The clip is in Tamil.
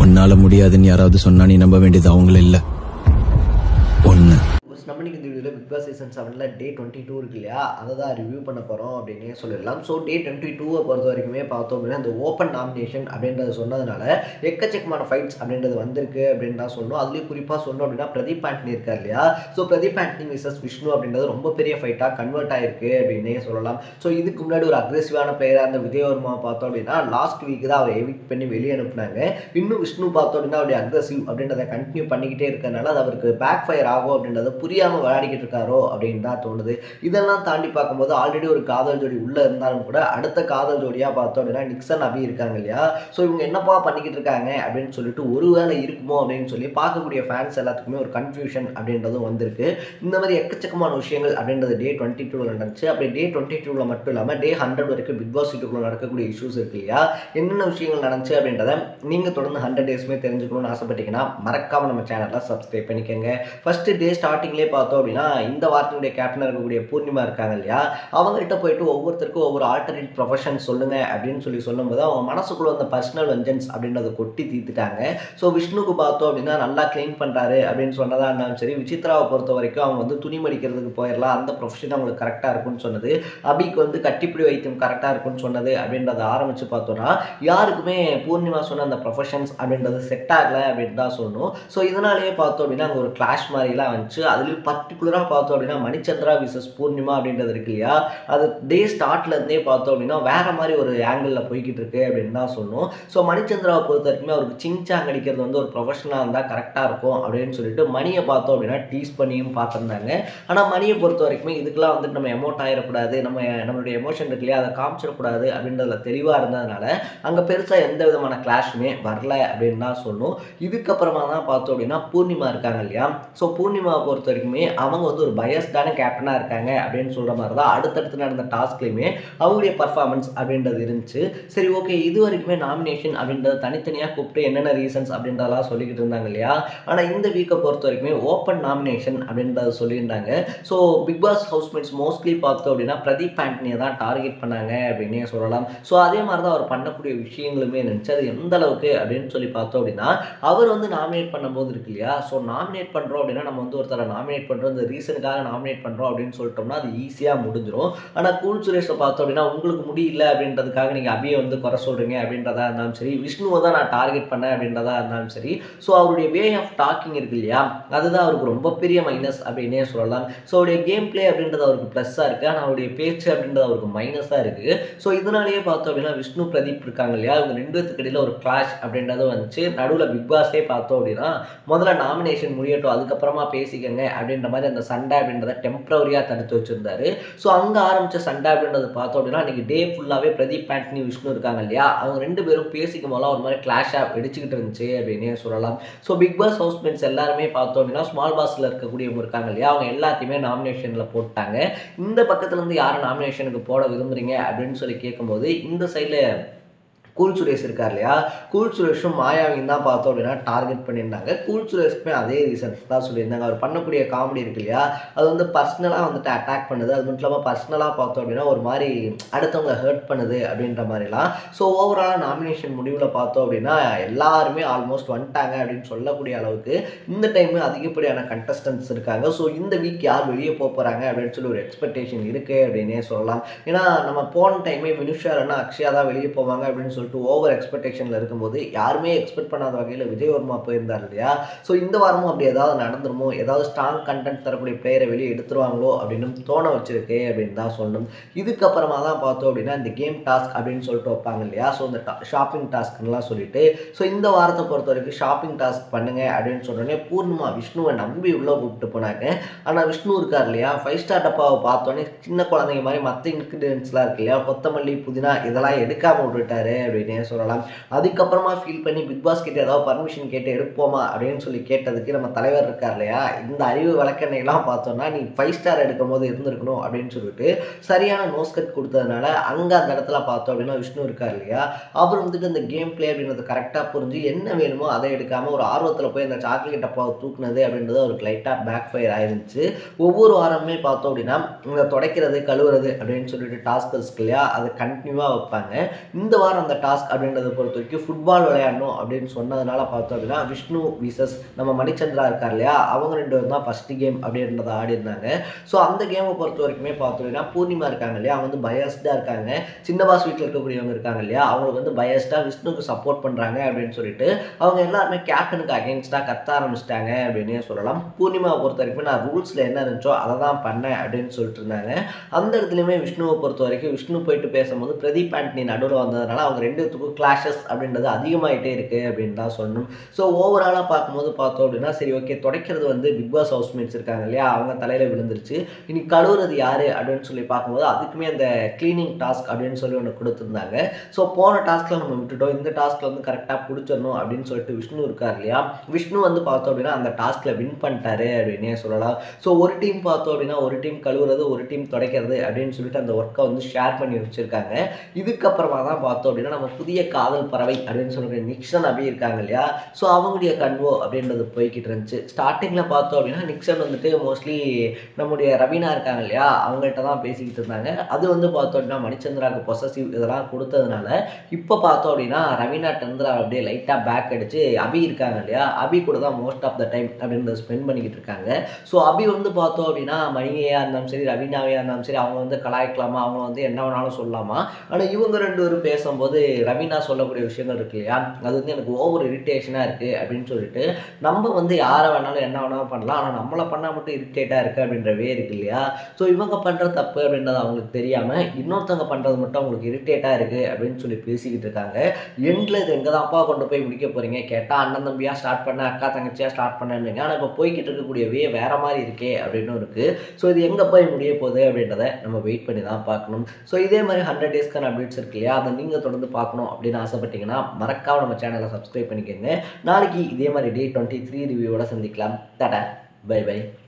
உன்னால முடியாதுன்னு யாராவது சொன்னா நீ நம்ப வேண்டியது அவங்கள இல்ல ஒண்ணு Boss, நம்ம இன்னைக்கு இந்த வீடியோவில் பிக் பாஸ் சீசன் செவனில் டே டுவெண்ட்டி டூ இருக்கு இல்லையா அதை தான் ரிவ்யூ பண்ண போகிறோம் அப்படின்னே சொல்லிடலாம் ஸோ டே டுவெண்ட்டி டூவை பொறுத்த வரைக்குமே பார்த்தோம் அப்படின்னா இந்த ஓப்பன் நாமினேஷன் அப்படின்றத சொன்னதுனால எக்கச்சக்கமான ஃபைட்ஸ் அப்படின்றது வந்திருக்கு அப்படின்னு தான் சொன்னோம் அதுலேயும் குறிப்பாக சொன்னோம் அப்படின்னா பிரதீப் ஆண்டனி இருக்கார் இல்லையா ஸோ பிரதீப் ஆண்டனி விசஸ் விஷ்ணு அப்படின்றது ரொம்ப பெரிய ஃபைட்டாக கன்வெர்ட் ஆயிருக்கு அப்படின்னே சொல்லலாம் ஸோ இதுக்கு முன்னாடி ஒரு அக்ரெசிவான பிளேயராக இருந்த விஜயவர்மா பார்த்தோம் அப்படின்னா லாஸ்ட் வீக் தான் அவரை எவிக் பண்ணி வெளியே அனுப்புனாங்க இன்னும் விஷ்ணு பார்த்தோம் அப்படின்னா அவருடைய அக்ரெசிவ் அப்படின்றத கண்டினியூ பண்ணிக்கிட்டே இருக்கறனால அது அவருக்கு பேக் ஃபயர் ஆகும் அப்படின்றத புரியாமல் விளையாடிக்கிட்டு இருக்காரோ அப்படின்னு தான் தோணுது இதெல்லாம் தாண்டி பார்க்கும்போது ஆல்ரெடி ஒரு காதல் ஜோடி உள்ளே இருந்தாலும் கூட அடுத்த காதல் ஜோடியாக பார்த்தோம் அப்படின்னா நிக்சன் அபி இருக்காங்க இல்லையா ஸோ இவங்க என்னப்பா பண்ணிக்கிட்டு இருக்காங்க அப்படின்னு சொல்லிட்டு ஒருவேளை இருக்குமோ அப்படின்னு சொல்லி பார்க்கக்கூடிய ஃபேன்ஸ் எல்லாத்துக்குமே ஒரு கன்ஃபியூஷன் அப்படின்றதும் வந்திருக்கு இந்த மாதிரி எக்கச்சக்கமான விஷயங்கள் அப்படின்றது டே டுவெண்ட்டி டூவில் நடந்துச்சு அப்படி டே டுவெண்ட்டி டூவில் மட்டும் இல்லாமல் டே ஹண்ட்ரட் வரைக்கும் பிக் பாஸ் வீட்டுக்குள்ள நடக்கக்கூடிய இஷ்யூஸ் இருக்கு இல்லையா என்னென்ன விஷயங்கள் நடந்துச்சு அப்படின்றத நீங்கள் தொடர்ந்து ஹண்ட்ரட் டேஸ்மே தெரிஞ்சுக்கணும்னு ஆசைப்பட்டீங்கன்னா மறக்காம நம்ம சேனலில் சப்ஸ்கிரைப் பண்ணிக்கோங்க ஃபர்ஸ்ட் டே ஸ்டார்டிங்லேயே பார்த்தோம் அப்படின்னா இந்த வாரத்தினுடைய கேப்டனாக இருக்கக்கூடிய பூர்ணிமா இருக்காங்க இல்லையா அவங்ககிட்ட போயிட்டு ஒவ்வொருத்தருக்கும் ஒவ்வொரு ஆல்டர்னேட் ப்ரொஃபஷன் சொல்லுங்க அப்படின்னு சொல்லி சொல்லும்போது அவங்க மனசுக்குள்ள அந்த பர்சனல் வெஞ்சன்ஸ் அப்படின்றத கொட்டி தீர்த்துட்டாங்க ஸோ விஷ்ணுக்கு பார்த்தோம் அப்படின்னா நல்லா க்ளீன் பண்ணுறாரு அப்படின்னு சொன்னதா இருந்தாலும் சரி விசித்ராவை பொறுத்த வரைக்கும் அவங்க வந்து துணி மடிக்கிறதுக்கு போயிடலாம் அந்த ப்ரொஃபஷன் அவங்களுக்கு கரெக்டாக இருக்கும்னு சொன்னது அபிக்கு வந்து கட்டிப்பிடி வைத்தியம் கரெக்டாக இருக்கும்னு சொன்னது அப்படின்றத ஆரம்பித்து பார்த்தோன்னா யாருக்குமே பூர்ணிமா சொன்ன அந்த ப்ரொஃபஷன்ஸ் அப்படின்றது செட் ஆகலை அப்படின்னு தான் சொல்லணும் ஸோ இதனாலேயே பார்த்தோம் அப்படின்னா அங்கே ஒரு கிளாஷ் மாதிரிலாம் வந்துச்சு அதுலேயும் பர்டிகுலராக பார்த்தோம் அப்படின்னா மணிச்சந்திரா விசஸ் பூர்ணிமா அப்படின்றது இருக்கு இல்லையா அது டே ஸ்டார்ட்லேருந்தே பார்த்தோம் அப்படின்னா வேற மாதிரி ஒரு ஆங்கிளில் போய்கிட்டு இருக்கு அப்படின்னு தான் சொல்லணும் ஸோ மணிச்சந்திராவை பொறுத்த வரைக்குமே அவருக்கு சிங்சாங் அடிக்கிறது வந்து ஒரு ப்ரொஃபஷனாக இருந்தால் கரெக்டாக இருக்கும் அப்படின்னு சொல்லிட்டு மணியை பார்த்தோம் அப்படின்னா டீஸ் பண்ணியும் பார்த்துருந்தாங்க ஆனால் மணியை பொறுத்த வரைக்குமே இதுக்கெல்லாம் வந்துட்டு நம்ம எமோட் ஆகிடக்கூடாது நம்ம நம்மளுடைய எமோஷன் இருக்கு இல்லையா அதை காமிச்சிடக்கூடாது அப்படின்றதுல தெளிவாக இருந்ததுனால அங்கே பெருசாக எந்த விதமான கிளாஷுமே வரல அப்படின்னு தான் சொல்லணும் இதுக்கப்புறமா தான் பார்த்தோம் அப்படின்னா பூர்ணிமா இருக்காங்க இல்லையா ஸோ பூர்ணிமாவை பொறுத்த வரைக்குமே அவங்க வந்து ஒரு பயஸ்டான கேப்டனாக இருக்காங்க அப்படின்னு சொல்கிற மாதிரி தான் அடுத்தடுத்து நடந்த டாஸ்க்லையுமே அவங்களுடைய பர்ஃபார்மன்ஸ் அப்படின்றது இருந்துச்சு சரி ஓகே இது வரைக்குமே நாமினேஷன் அப்படின்றது தனித்தனியாக கூப்பிட்டு என்னென்ன ரீசன்ஸ் அப்படின்றதெல்லாம் சொல்லிக்கிட்டு இருந்தாங்க இல்லையா ஆனால் இந்த வீக்கை பொறுத்த வரைக்குமே ஓப்பன் நாமினேஷன் அப்படின்றத சொல்லியிருந்தாங்க so Bigg Boss housemates mostly பார்த்தோம் அப்படின்னா பிரதீப் ஆண்டனியை தான் டார்கெட் பண்ணாங்க அப்படின்னே சொல்லலாம் ஸோ அதே மாதிரி தான் அவர் பண்ணக்கூடிய விஷயங்களுமே இருந்துச்சு அது எந்த அளவுக்கு அப்படின்னு சொல்லி பார்த்தோம் அப்படின்னா அவர் வந்து நாமினேட் பண்ணும்போது இருக்கு இல்லையா ஸோ நாமினேட் பண்ணுறோம் அப்படின்னா நம்ம வந்து ஒருத்தரை நாமினேட் பண்ணுறோம் இந்த ரீசனுக்காக நாமினேட் பண்ணுறோம் அப்படின்னு சொல்லிட்டோம்னா அது ஈஸியாக முடிஞ்சிடும் ஆனால் கூல் சுரேஷை பார்த்தோம் அப்படின்னா உங்களுக்கு முடியல அப்படின்றதுக்காக நீங்கள் அபியை வந்து குறை சொல்கிறீங்க அப்படின்றதா இருந்தாலும் சரி விஷ்ணுவை தான் நான் டார்கெட் பண்ணேன் அப்படின்றதா இருந்தாலும் சரி ஸோ அவருடைய வே ஆஃப் டாக்கிங் இருக்கு இல்லையா அதுதான் அவருக்கு ரொம்ப பெரிய மைனஸ் அப்படின்னே சொல்லலாம் ஸோ அவருடைய கேம் பிளே அப்படின்றது அவருக்கு ப்ளஸ்ஸாக இருக்குது ஆனால் அவருடைய பேச்சு அப்படின்றது அவருக்கு மைனஸாக இருக்குது ஸோ இதனாலேயே பார்த்தோம் அப்படின்னா விஷ்ணு பிரதீப் இருக்காங்க இல்லையா இவங்க ரெண்டு பேத்துக்கு இடையில ஒரு கிளாஷ் அப்படின்றது வந்துச்சு நடுவில் பிக் பாஸே பார்த்தோம் அப்படின்னா முதல்ல நாமினேஷன் முடியட்டும் அதுக்கப்புறமா பேசிக்கங்க அப்படின்ற மாதிரி அந்த சண்டை அப்படின்றத டெம்பரவரியாக தடுத்து வச்சிருந்தாரு ஸோ அங்கே ஆரம்பித்த சண்டை அப்படின்றது பார்த்தோம் அப்படின்னா இன்னைக்கு டே ஃபுல்லாகவே பிரதீப் ஆண்டனி விஷ்ணு இருக்காங்க இல்லையா அவங்க ரெண்டு பேரும் பேசிக்கும் போதெல்லாம் ஒரு மாதிரி கிளாஷாக வெடிச்சுக்கிட்டு இருந்துச்சு அப்படின்னே சொல்லலாம் ஸோ பிக் பாஸ் ஹவுஸ்மேட்ஸ் எல்லாருமே பார்த்தோம் அப்படின்னா ஸ்மால் பாஸில் இருக்கக்கூடியவங்க இருக்காங்க இல்லையா அவங்க எல்லாத்தையுமே நாமினேஷனில் போட்டாங்க இந்த பக்கத்துல இருந்து யாரை நாமினேஷனுக்கு போட விரும்புறீங்க அப்படின்னு சொல்லி கேட்கும்போது இந்த சைடில் கூல் சுரேஷ் இருக்கார் இல்லையா கூல் சுரேஷும் மாயாவையும் தான் பார்த்தோம் அப்படின்னா டார்கெட் பண்ணியிருந்தாங்க கூல் சுரேஷ்க்குமே அதே ரீசன்ஸ் தான் சொல்லியிருந்தாங்க அவர் பண்ணக்கூடிய காமெடி இருக்கு இல்லையா அது வந்து பர்சனலாக வந்துட்டு அட்டாக் பண்ணுது அது மட்டும் இல்லாமல் பர்சனலாக பார்த்தோம் அப்படின்னா ஒரு மாதிரி அடுத்தவங்க ஹர்ட் பண்ணுது அப்படின்ற மாதிரிலாம் ஸோ ஓவராலாக நாமினேஷன் முடிவில் பார்த்தோம் அப்படின்னா எல்லாருமே ஆல்மோஸ்ட் வந்துட்டாங்க அப்படின்னு சொல்லக்கூடிய அளவுக்கு இந்த டைம் அதிகப்படியான கண்டஸ்டன்ஸ் இருக்காங்க ஸோ இந்த வீக் யார் வெளியே போக போகிறாங்க அப்படின்னு சொல்லி ஒரு எக்ஸ்பெக்டேஷன் இருக்குது அப்படின்னே சொல்லலாம் ஏன்னா நம்ம போன டைமே வினுஷா இல்லைன்னா அக்ஷயா தான் வெளியே போவாங்க அப்படின்னு சொல்லிட்டு ஓவர் எக்ஸ்பெக்டேஷனில் இருக்கும்போது யாருமே எக்ஸ்பெக்ட் பண்ணாத வகையில் விஜயவர்மா போயிருந்தார் இல்லையா ஸோ இந்த வாரமும் அப்படி ஏதாவது நடந்துருமோ ஏதாவது ஸ்ட்ராங் கண்டென்ட் தரக்கூடிய பிளேயரை வெளியே எடுத்துருவாங்களோ அப்படின்னு தோண வச்சிருக்கு அப்படின்னு தான் சொல்லணும் இதுக்கப்புறமா தான் பார்த்தோம் அப்படின்னா இந்த கேம் டாஸ்க் அப்படின்னு சொல்லிட்டு வைப்பாங்க இல்லையா ஸோ இந்த ஷாப்பிங் டாஸ்க்லாம் சொல்லிட்டு ஸோ இந்த வாரத்தை பொறுத்த வரைக்கும் ஷாப்பிங் டாஸ்க் பண்ணுங்க அப்படின்னு சொன்னோடனே பூர்ணிமா விஷ்ணுவை நம்பி உள்ளே கூப்பிட்டு போனாங்க ஆனால் விஷ்ணு இருக்கார் இல்லையா ஃபைவ் ஸ்டார் டப்பாவை பார்த்தோன்னே சின்ன குழந்தைங்க மாதிரி மற்ற இன்க்ரீடியன்ஸ்லாம் இருக்கு இல்லையா கொத்தமல்லி புதினா இதெல்லாம் எடுக்காம விட்டுட்டாரு அப்படின்னே சொல்லலாம் அதுக்கப்புறமா ஃபீல் பண்ணி பிக் பாஸ் கிட்ட ஏதாவது பர்மிஷன் கேட்டு எடுப்போமா அப்படின்னு சொல்லி கேட்டதுக்கு நம்ம தலைவர் இருக்கார் இல்லையா இந்த அறிவு விளக்கெண்ணையெல்லாம் பார்த்தோம்னா நீ ஃபைவ் ஸ்டார் எடுக்கும் போது இருந்திருக்கணும் அப்படின்னு சொல்லிட்டு சரியான நோஸ் கட் கொடுத்ததுனால அங்கே அந்த இடத்துல பார்த்தோம் அப்படின்னா விஷ்ணு இருக்கார் இல்லையா அவர் வந்துட்டு இந்த கேம் பிளே அப்படின்றது கரெக்டாக புரிஞ்சு என்ன வேணுமோ அதை எடுக்காமல் ஒரு ஆர்வத்தில் போய் அந்த சாக்லேட் டப்பாவை தூக்குனது அப்படின்றது அவருக்கு லைட்டாக பேக் ஃபயர் ஆயிருந்துச்சு ஒவ்வொரு வாரமே பார்த்தோம் அப்படின்னா இந்த துடைக்கிறது கழுவுறது அப்படின்னு சொல்லிட்டு டாஸ்க் இருக்கு இல்லையா அது கண்டினியூவாக வைப்பாங்க இந்த வாரம் அந்த டாஸ்க் அப்படின்றத பொறுத்த வரைக்கும் ஃபுட்பால் விளையாடணும் அப்படின்னு சொன்னதுனால பார்த்தோம் அப்படின்னா விஷ்ணு விசஸ் நம்ம மணிச்சந்திரா இருக்கார் இல்லையா அவங்க ரெண்டு பேரும் தான் ஃபஸ்ட்டு கேம் அப்படின்றத ஆடி இருந்தாங்க ஸோ அந்த கேமை பொறுத்த வரைக்குமே பார்த்தோம் அப்படின்னா பூர்ணிமா இருக்காங்க இல்லையா அவங்க வந்து பயஸ்டாக இருக்காங்க சின்ன பாஸ் வீட்டில் இருக்கக்கூடியவங்க இருக்காங்க இல்லையா அவங்களுக்கு வந்து பயஸ்டாக விஷ்ணுக்கு சப்போர்ட் பண்ணுறாங்க அப்படின்னு சொல்லிட்டு அவங்க எல்லாருமே கேப்டனுக்கு அகேன்ஸ்டாக கத்த ஆரம்பிச்சிட்டாங்க அப்படின்னே சொல்லலாம் பூர்ணிமாவை பொறுத்த வரைக்கும் நான் ரூல்ஸில் என்ன இருந்துச்சோ அதை தான் பண்ணேன் அப்படின்னு சொல்லிட்டு இருந்தாங்க அந்த இடத்துலையுமே விஷ்ணுவை பொறுத்த வரைக்கும் விஷ்ணு போயிட்டு பேசும்போது பிரதீப் ஆண்டனி நடுவில் வந்ததுனால அவங்க ரெண்டு பேத்துக்கும் கிளாஷஸ் அப்படின்றது அதிகமாயிட்டே இருக்கு அப்படின்னு தான் சொல்லணும் ஸோ ஓவராலாக பார்க்கும்போது பார்த்தோம் அப்படின்னா சரி ஓகே துடைக்கிறது வந்து பிக் பாஸ் ஹவுஸ்மேட்ஸ் இருக்காங்க இல்லையா அவங்க தலையில் விழுந்துருச்சு இனி கழுவுறது யாரு அப்படின்னு சொல்லி பார்க்கும்போது அதுக்குமே அந்த க்ளீனிங் டாஸ்க் அப்படின்னு சொல்லி ஒன்று கொடுத்துருந்தாங்க ஸோ போன டாஸ்க்கில் நம்ம விட்டுட்டோம் இந்த டாஸ்க்கில் வந்து கரெக்டாக பிடிச்சிடணும் அப்படின்னு சொல்லிட்டு விஷ்ணு இருக்கார் இல்லையா விஷ்ணு வந்து பார்த்தோம் அப்படின்னா அந்த டாஸ்க்கில் வின் பண்ணிட்டாரு அப்படின்னே சொல்லலாம் ஸோ ஒரு டீம் பார்த்தோம் அப்படின்னா ஒரு டீம் கழுவுறது ஒரு டீம் துடைக்கிறது அப்படின்னு சொல்லிட்டு அந்த ஒர்க்கை வந்து ஷேர் பண்ணி வச்சுருக்காங்க இதுக்கப்புறமா தான் பார்த்தோம் அப்படின்னா நம்ம புதிய காதல் பறவை அப்படின்னு சொல்லக்கூடிய நிக்சன் அபி இருக்காங்க இல்லையா ஸோ அவங்களுடைய கன்வோ அப்படின்றது போய்கிட்டு இருந்துச்சு ஸ்டார்டிங்கில் பார்த்தோம் அப்படின்னா நிக்சன் வந்துட்டு மோஸ்ட்லி நம்முடைய ரவீனா இருக்காங்க இல்லையா அவங்கள்ட்ட தான் பேசிக்கிட்டு இருந்தாங்க அது வந்து பார்த்தோம் அப்படின்னா மணிச்சந்திராவுக்கு பொசசிவ் இதெல்லாம் கொடுத்ததுனால இப்போ பார்த்தோம் அப்படின்னா ரவீனா டந்திரா அப்படியே லைட்டாக பேக் அடிச்சு அபி இருக்காங்க இல்லையா அபி கூட தான் மோஸ்ட் ஆஃப் த டைம் அப்படின்றத ஸ்பெண்ட் பண்ணிக்கிட்டு இருக்காங்க ஸோ அபி வந்து பார்த்தோம் அப்படின்னா மணிகையாக இருந்தாலும் சரி ரவீனாவையாக இருந்தாலும் சரி அவங்க வந்து கலாய்க்கலாமா அவங்க வந்து என்ன வேணாலும் சொல்லலாமா ஆனால் இவங்க ரெண்டு பேரும் பேசும்போது ரவீனா சொல்லக்கூடிய விஷயங்கள் இருக்கு இல்லையா அது வந்து எனக்கு ஓவர் இரிட்டேஷனாக இருக்குது அப்படின்னு சொல்லிட்டு நம்ம வந்து யாரை வேணாலும் என்ன வேணாலும் பண்ணலாம் ஆனால் நம்மளை பண்ணால் மட்டும் இரிட்டேட்டாக இருக்குது அப்படின்ற வே இருக்கு இல்லையா ஸோ இவங்க பண்ணுற தப்பு அப்படின்றது அவங்களுக்கு தெரியாமல் இன்னொருத்தவங்க பண்ணுறது மட்டும் அவங்களுக்கு இரிட்டேட்டாக இருக்குது அப்படின்னு சொல்லி பேசிக்கிட்டு இருக்காங்க எண்டில் இது எங்கே தான்ப்பா கொண்டு போய் முடிக்க போகிறீங்க கேட்டால் அண்ணன் தம்பியாக ஸ்டார்ட் பண்ண அக்கா தங்கச்சியாக ஸ்டார்ட் பண்ணேன்னு ஆனால் இப்போ போய்கிட்டு இருக்கக்கூடிய வே வேறு மாதிரி இருக்கே அப்படின்னு இருக்குது ஸோ இது எங்கே போய் முடிய போகுது அப்படின்றத நம்ம வெயிட் பண்ணி தான் பார்க்கணும் ஸோ இதே மாதிரி ஹண்ட்ரட் டேஸ்க்கான அப்டேட்ஸ் இருக்கு இல்லையா அதை நீங்கள் தொடர்ந்து பார்க்கணும் அப்படின்னு ஆசைப்பட்டீங்கன்னா மறக்காம நம்ம சேனலை சப்ஸ்கிரைப் பண்ணிக்கோங்க நாளைக்கு இதே மாதிரி டே டுவெண்ட்டி த்ரீ ரிவ்யூவோட சந்திக்கலாம் தடா பை பை